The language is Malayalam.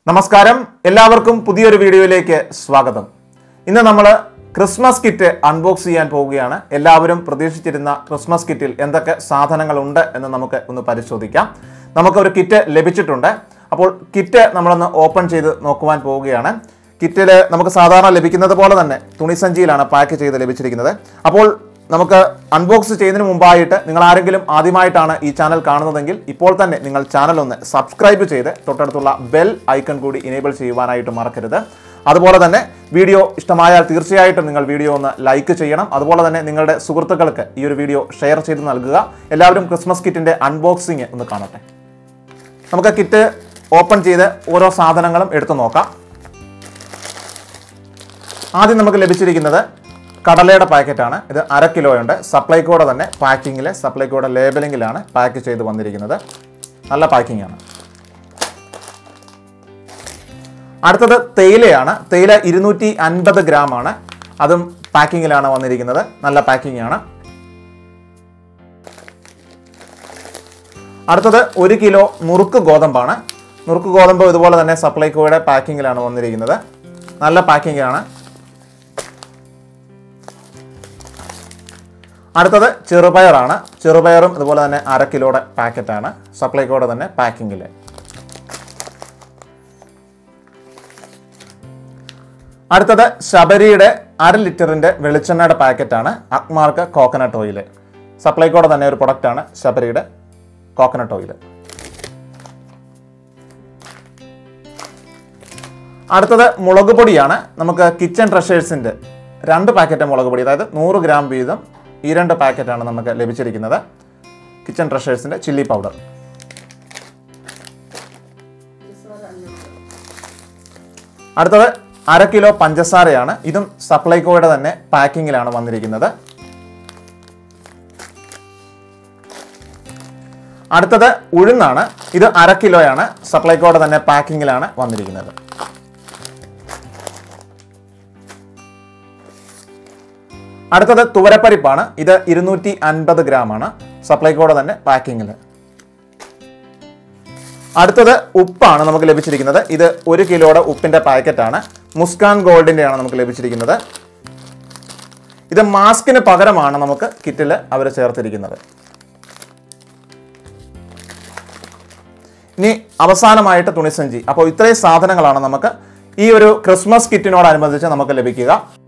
നമസ്കാരം എല്ലാവർക്കും പുതിയൊരു വീഡിയോയിലേക്ക് സ്വാഗതം ഇന്ന് നമ്മൾ ക്രിസ്മസ് കിറ്റ് അൺബോക്സ് ചെയ്യാൻ പോവുകയാണ് എല്ലാവരും പ്രതീക്ഷിച്ചിരുന്ന ക്രിസ്മസ് കിറ്റിൽ എന്തൊക്കെ സാധനങ്ങളുണ്ട് എന്ന് നമുക്ക് ഒന്ന് പരിശോധിക്കാം നമുക്കൊരു കിറ്റ് ലഭിച്ചിട്ടുണ്ട് അപ്പോൾ കിറ്റ് നമ്മളൊന്ന് ഓപ്പൺ ചെയ്ത് നോക്കുവാൻ പോവുകയാണ് കിറ്റിൽ നമുക്ക് സാധാരണ ലഭിക്കുന്നത് പോലെ തന്നെ തുണിസഞ്ചിയിലാണ് പാക്ക് ചെയ്ത് ലഭിച്ചിരിക്കുന്നത് അപ്പോൾ നമുക്ക് അൺബോക്സ് ചെയ്യുന്നതിന് മുമ്പായിട്ട് നിങ്ങൾ ആരെങ്കിലും ആദ്യമായിട്ടാണ് ഈ ചാനൽ കാണുന്നതെങ്കിൽ ഇപ്പോൾ തന്നെ നിങ്ങൾ ചാനൽ ഒന്ന് സബ്സ്ക്രൈബ് ചെയ്ത് തൊട്ടടുത്തുള്ള ബെൽ ഐക്കൺ കൂടി ഇനേബിൾ ചെയ്യുവാനായിട്ട് മറക്കരുത് അതുപോലെ തന്നെ വീഡിയോ ഇഷ്ടമായാൽ തീർച്ചയായിട്ടും നിങ്ങൾ വീഡിയോ ഒന്ന് ലൈക്ക് ചെയ്യണം അതുപോലെ തന്നെ നിങ്ങളുടെ സുഹൃത്തുക്കൾക്ക് ഈ ഒരു വീഡിയോ ഷെയർ ചെയ്ത് നൽകുക എല്ലാവരും ക്രിസ്മസ് കിറ്റിൻ്റെ അൺബോക്സിങ് ഒന്ന് കാണട്ടെ നമുക്ക് കിറ്റ് ഓപ്പൺ ചെയ്ത് ഓരോ സാധനങ്ങളും എടുത്തു നോക്കാം ആദ്യം നമുക്ക് ലഭിച്ചിരിക്കുന്നത് കടലയുടെ പാക്കറ്റാണ് ഇത് അര കിലോയുണ്ട് സപ്ലൈക്കോടെ തന്നെ പാക്കിങ്ങിൽ സപ്ലൈക്കോടെ ലേബലിങ്ങിലാണ് പാക്ക് ചെയ്ത് വന്നിരിക്കുന്നത് നല്ല പാക്കിംഗ് ആണ് അടുത്തത് തേയിലയാണ് തേയില ഇരുന്നൂറ്റി അൻപത് ഗ്രാം ആണ് അതും പാക്കിങ്ങിലാണ് വന്നിരിക്കുന്നത് നല്ല പാക്കിംഗ് ആണ് അടുത്തത് ഒരു കിലോ നുറുക്ക് ഗോതമ്പാണ് നുറുക്ക് ഗോതമ്പ് ഇതുപോലെ തന്നെ സപ്ലൈക്കോയുടെ പാക്കിങ്ങിലാണ് വന്നിരിക്കുന്നത് നല്ല പാക്കിംഗ് ആണ് അടുത്തത് ചെറുപയറാണ് ചെറുപയറും ഇതുപോലെ തന്നെ അര കിലോയുടെ പാക്കറ്റാണ് സപ്ലൈക്കോടെ തന്നെ പാക്കിങ്ങിൽ അടുത്തത് ശബരിയുടെ അര ലിറ്ററിന്റെ വെളിച്ചെണ്ണയുടെ പാക്കറ്റാണ് അക്മാർക്ക് കോക്കനട്ട് ഓയിൽ സപ്ലൈക്കോടെ തന്നെ ഒരു പ്രൊഡക്റ്റാണ് ശബരിയുടെ കോക്കനട്ട് ഓയിൽ അടുത്തത് മുളക് പൊടിയാണ് നമുക്ക് കിച്ചൺ ട്രഷേഴ്സിൻ്റെ രണ്ട് പാക്കറ്റ് മുളക് പൊടി അതായത് നൂറ് ഗ്രാം വീതം ഈ രണ്ട് പാക്കറ്റാണ് നമുക്ക് ലഭിച്ചിരിക്കുന്നത് കിച്ചൺ ട്രഷേഴ്സിൻ്റെ ചില്ലി പൗഡർ അടുത്തത് അര കിലോ പഞ്ചസാരയാണ് ഇതും സപ്ലൈകോയുടെ തന്നെ പാക്കിങ്ങിലാണ് വന്നിരിക്കുന്നത് അടുത്തത് ഉഴുന്നാണ് ഇത് അര കിലോയാണ് സപ്ലൈകോയുടെ തന്നെ പാക്കിങ്ങിലാണ് വന്നിരിക്കുന്നത് അടുത്തത് തുവരപ്പരിപ്പാണ് ഇത് ഇരുന്നൂറ്റി അൻപത് ഗ്രാം ആണ് സപ്ലൈകോടെ തന്നെ പാക്കിങ്ങിൽ അടുത്തത് ഉപ്പാണ് നമുക്ക് ലഭിച്ചിരിക്കുന്നത് ഇത് ഒരു കിലോയുടെ ഉപ്പിന്റെ പാക്കറ്റാണ് മുസ്കാൻ ഗോൾഡിന്റെ ആണ് നമുക്ക് ലഭിച്ചിരിക്കുന്നത് ഇത് മാസ്കിന് പകരമാണ് നമുക്ക് കിറ്റിൽ അവർ ചേർത്തിരിക്കുന്നത് ഇനി അവസാനമായിട്ട് തുണിസഞ്ചി അപ്പോൾ ഇത്രയും സാധനങ്ങളാണ് നമുക്ക് ഈ ഒരു ക്രിസ്മസ് കിറ്റിനോടനുബന്ധിച്ച് നമുക്ക് ലഭിക്കുക